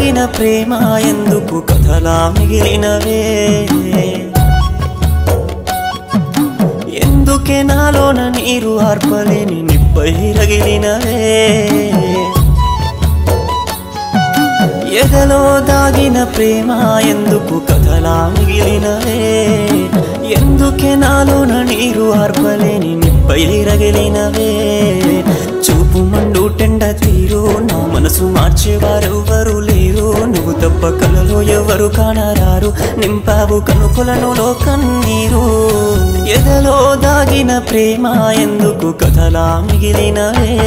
దాగిన ప్రేమ ఎందుకు కథలా మిగిలినవే ఎందుకే నాలోన నీరు ఆర్పలేని నిప్పై రగిలినవే ఎదలో దాగిన ప్రేమ ఎందుకు కథలా మిగిలినవే ఎందుకే నాలోన నీరు ఆర్పలేని నిప్పై రగిలినవే చూపు మండు టెండ తీరు నా మనసు మార్చేవారెవ్వరు లేరు నువ్వు తప్ప కలలో ఎవరు కానరారు నింపావు కనుకొలను కన్నీరు ఎదలో దాగిన ప్రేమ ఎందుకు కథలా మిగిలినవే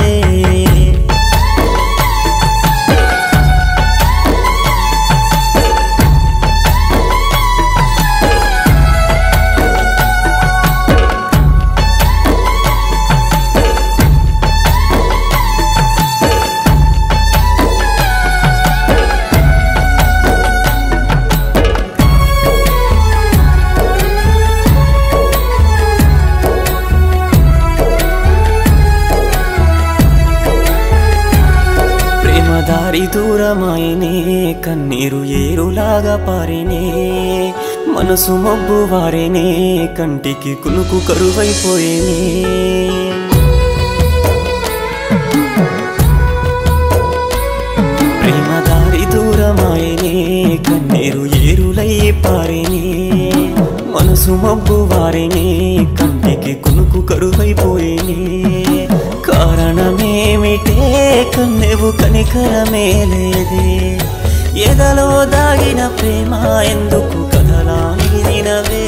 ప్రేమ దారి దూరమైనే కన్నీరు ఏరులాగా పారినే మనసు మబ్బు వారేనే కంటికి కునుకు కరువైపోయేనే ప్రేమ దారి దూరమాయనే కన్నీరు ఏరులై పారినే మనసు మబ్బు వారినే కంటికి కునుకు కరువైపోయినే కారణమేమిటే కన్నెవు కనికరమే లేదే ఎదలో దాగిన ప్రేమ ఎందుకు కథలా మిగిలినవే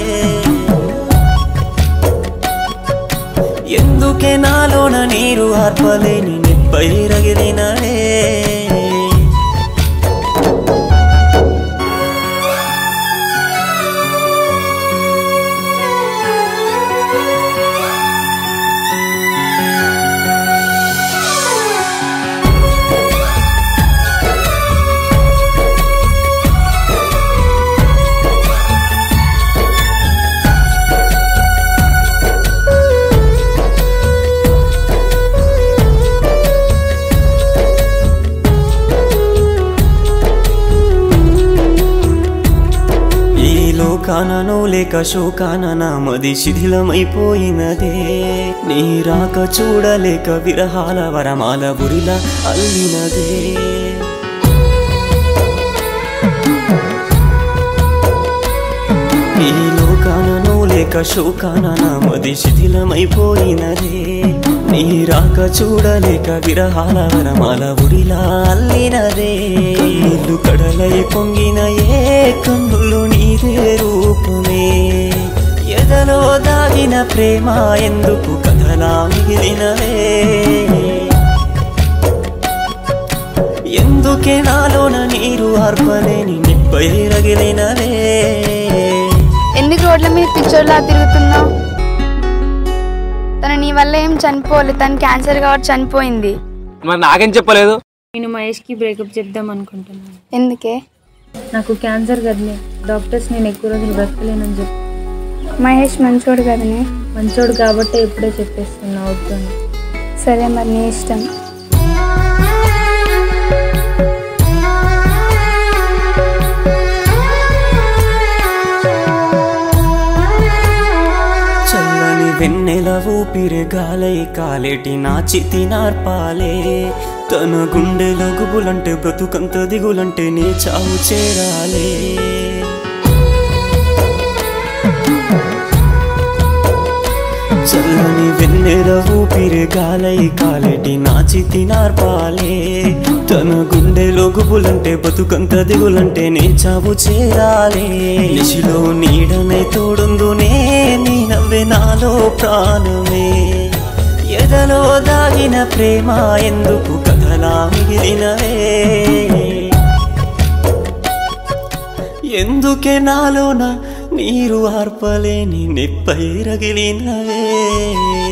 ఎందుకే నాలోన నీరు ఆర్పలేని నిప్పై రగిలినవే ఈ లోకానను లేక శోకాన నా మది శిథిలమైపోయినదే నీ రాక చూడలేక విరహాల వరమాల బురిలా అల్లినదే ఈ లోకానను లేక శోకాన నా మది శిథిలమైపోయినదే నీ రాక చూడలేక విరహాల వరమాల ఉడిలా అల్లినదే కన్నీళ్ళు కడలై పొంగిన ఏ కన్నులు నీదే రూపమే ఎదలో దాగిన ప్రేమ ఎందుకు కథలా మిగిలినవే ఎందుకే నాలోన నీరు ఆర్పలేని నిప్పై రగిలినవే ఎందుకు రోడ్ల మీద పిచ్చోళ్ళలా తిరుగుతున్నావు తను నీ వల్ల ఏం చనిపోలేదు తను క్యాన్సర్ కాబట్టి చనిపోయింది మరి నాకేం చెప్పలేదు నేను మహేష్కి బ్రేకప్ చెప్దాం అనుకుంటున్నాను ఎందుకే నాకు క్యాన్సర్ కదనే డాక్టర్స్ నేను ఎక్కువ రోజులు బ్రతకలేనని చెప్పి మహేష్ మంచోడు కదనే మంచోడు కాబట్టే ఇప్పుడే చెప్పేస్తున్నా వద్దు అని సరే మరి నీ ఇష్టం చల్లని వెన్నెల ఊపిరి గాలై కాలేటి నా చితి నార్పాలే తన గుండెలో గుబులంటే బ్రతుకంత దిగులంటే నీ చావు చేరాలే చల్లని వెన్నెల ఊపిరి గాలై కాలేటి నా చితి నార్పాలే తన గుండెలో గుబులంటే బతుకంత దిగులంటే నే చావు చేరాలే నిశిలో నీడనే తోడుందునే నీ నవ్వే నాలో ప్రాణమే ఎదలో దాగిన ప్రేమ ఎందుకు కథలా మిగిలినవే ఎందుకే నాలోన నీరు ఆర్పలేని నిప్పై రగిలినవే